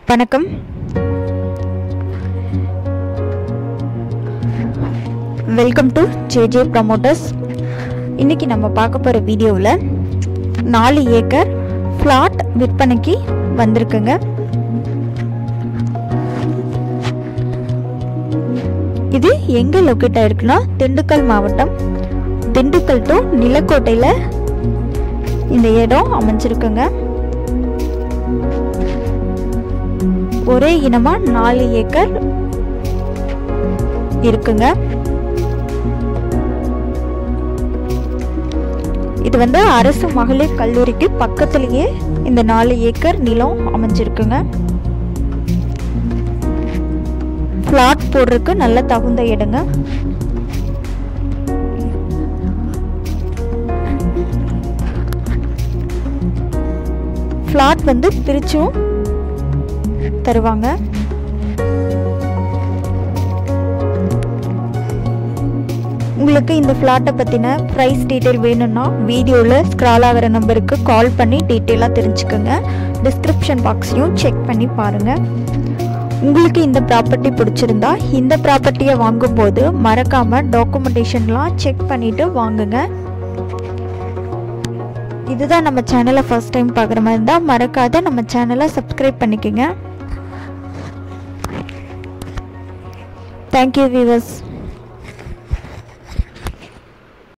வணக்கம் welcome to JJ promoters இன்னைக்கு நம்ம பார்க்க போகிற வீடியோவில் நாலு ஏக்கர் ஃப்ளாட் விற்பனைக்கு வந்திருக்குங்க இது எங்கே லொக்கேட் ஆயிருக்குன்னா திண்டுக்கல் மாவட்டம் திண்டுக்கல் டு நிலக்கோட்டையில் இந்த இடம் அமைஞ்சிருக்குங்க ஒரே இனமா நாலு ஏக்கர் இருக்குங்க இது வந்து அரசு மகளிர் கல்லூரிக்கு பக்கத்துலயே இந்த நாலு ஏக்கர் நிலம் அமைஞ்சிருக்குங்க பிளாட் போடுறதுக்கு நல்ல தகுந்த இடங்க ஃப்ளாட் வந்து பிரிச்சும் தருவாங்க உங்களுக்கு இந்த ஃப்ளாட்டை பற்றின ப்ரைஸ் டீட்டெயில் வேணும்னா வீடியோவில் ஸ்க்ரால் ஆகிற நம்பருக்கு கால் பண்ணி டீட்டெயிலாக தெரிஞ்சுக்கோங்க டிஸ்கிரிப்ஷன் பாக்ஸையும் செக் பண்ணி பாருங்கள் உங்களுக்கு இந்த ப்ராப்பர்ட்டி பிடிச்சிருந்தா இந்த ப்ராப்பர்ட்டியை வாங்கும்போது மறக்காமல் டாக்குமெண்டேஷன்லாம் செக் பண்ணிவிட்டு வாங்குங்க இதுதான் நம்ம சேனலை ஃபர்ஸ்ட் டைம் பார்க்குற மாதிரி இருந்தால் மறக்காத நம்ம சேனலை சப்ஸ்கிரைப் பண்ணிக்கோங்க தேங்க்யூ வியூவர்ஸ்